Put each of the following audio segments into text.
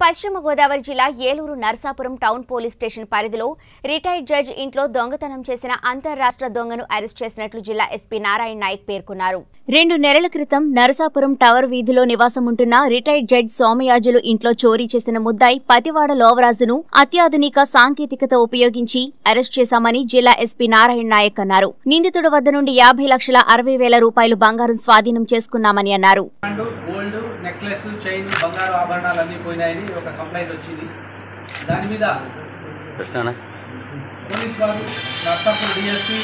పశ్చిమ గోదావరి జిల్లా Eluru Narsapuram town police station పరిధిలో రిటైర్డ్ జడ్జ్ ఇంట్లో దొంగతనం చేసిన అంతర్రాష్ట్ర దొంగను అరెస్ట్ చేసినట్లు జిల్లా ఎస్పీ నారాయణ నాయక్ పేర్కొన్నారు రెండు నెలల క్రితం నరసాపురం టవర్ వీధిలో నివాసం ఉంటున్న రిటైర్డ్ జడ్జ్ సోమయాజులు ఇంట్లో చోరీ చేసిన ముద్దాయి పతివాడ లోవరాజును అత్యాధునిక సాంకేతికత ఉపయోగించి అరెస్ట్ చేశామని జిల్లా ఎస్పీ నారాయణ నాయక్ అన్నారు నిందితుడి వద్ద నుండి యాభై లక్షల అరవై వేల రూపాయలు బంగారం స్వాధీనం చేసుకున్నామని అన్నారు అండ్ గోల్డ్ నెక్లెస్ చైన్ బంగారు ఆభరణాలు అన్నీ పోయినాయని ఒక కంప్లైంట్ వచ్చింది దాని మీద కృష్ణనా పోలీస్ వారు Narsapur DSP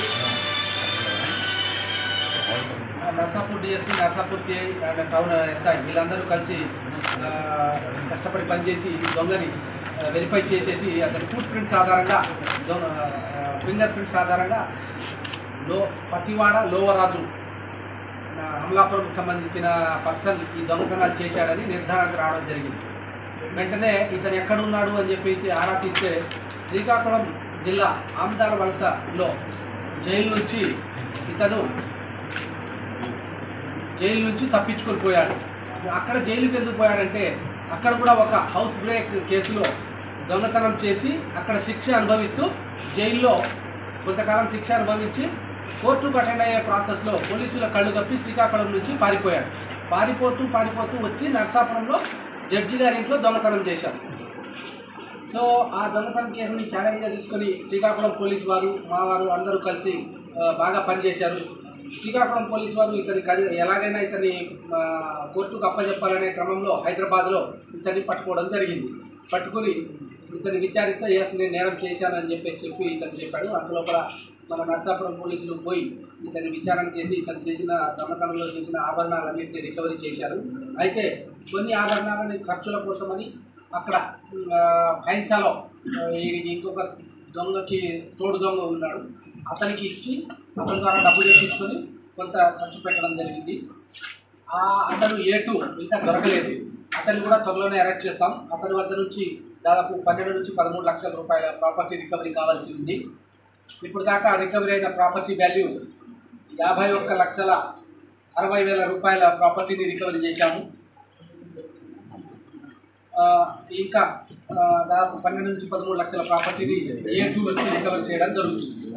Narsapur DSP Narsapur CI and town SI వీళ్ళందరూ కలిసి ఆ, కష్టపడి పనిచేసి ఈ దొంగని వెరిఫై చేసేసి అతని ఫుట్ ప్రింట్స్ ఆధారంగా దొంగ ఫింగర్ ప్రింట్స్ ఆధారంగా లో పతివాడ లోవరాజు నా అమలాపురంకి సంబంధించిన పర్సన్ ఈ దొంగతనాలు చేశాడని నిర్ధారణకు రావడం జరిగింది వెంటనే ఇతను ఎక్కడున్నాడు అని చెప్పేసి ఆరా తీస్తే శ్రీకాకుళం జిల్లా ఆమదాల వలసలో జైలు నుంచి ఇతను జైలు నుంచి తప్పించుకొని పోయాడు అక్కడ జైలుకి ఎందుకు పోయాడంటే అక్కడ కూడా ఒక హౌస్ బ్రేక్ కేసులో దొంగతనం చేసి అక్కడ శిక్ష అనుభవిస్తూ జైల్లో కొంతకాలం శిక్ష అనుభవించి కోర్టుకు అటెండ్ అయ్యే ప్రాసెస్లో పోలీసుల కళ్ళు కప్పి శ్రీకాకుళం నుంచి పారిపోయాడు పారిపోతూ పారిపోతూ వచ్చి నర్సాపురంలో జడ్జి గారి ఇంట్లో దొంగతనం చేశాడు సో ఆ దొంగతనం కేసుని ఛాలెంజ్గా తీసుకొని శ్రీకాకుళం పోలీస్ వారు మా వారు అందరూ కలిసి ఆ, బాగా పనిచేశారు శ్రీకాకుళం పోలీస్ వారు ఇతని కరి- ఎలాగైనా ఇతని ఆ, కోర్టుకు అప్పచెప్పాలనే క్రమంలో హైదరాబాద్లో ఇతన్ని పట్టుకోవడం జరిగింది పట్టుకుని ఇతన్ని విచారిస్తే ఎస్ నేను నేరం చేశానని చెప్పేసి చెప్పి ఇతను చెప్పాడు అందులోపల మన నర్సాపురం పోలీసులు పోయి ఇతన్ని విచారణ చేసి ఇతను చేసిన దొంగతనంలో చేసిన ఆభరణాలన్నింటినీ రికవరీ చేశారు అయితే కొన్ని ఆభరణాలని ఖర్చుల కోసమని అక్కడ ఆ, హైన్సాలో ఆ, ఈయనకి ఇంకొక దొంగకి తోడు దొంగ ఉన్నాడు అతనికి ఇచ్చి అతని ద్వారా డబ్బు తెప్పించుకొని కొంత ఖర్చు పెట్టడం జరిగింది ఆ అతను ఏ టూ ఇంకా దొరకలేదు అతన్ని కూడా త్వరలోనే అరెస్ట్ చేస్తాం అతని వద్ద నుంచి దాదాపు పన్నెండు నుంచి పదమూడు లక్షల రూపాయల ప్రాపర్టీ రికవరీ కావాల్సి ఉంది ఇప్పుడు దాకా రికవరీ అయిన ప్రాపర్టీ వాల్యూ యాభై ఒక్క లక్షల అరవై వేల రూపాయల ప్రాపర్టీని రికవరీ చేశాము ఆ, ఇంకా ఆ, దాదాపు పన్నెండు నుంచి పదమూడు లక్షల ప్రాపర్టీని ఏ టూ నుంచి రికవర్ చేయడం జరుగుతుంది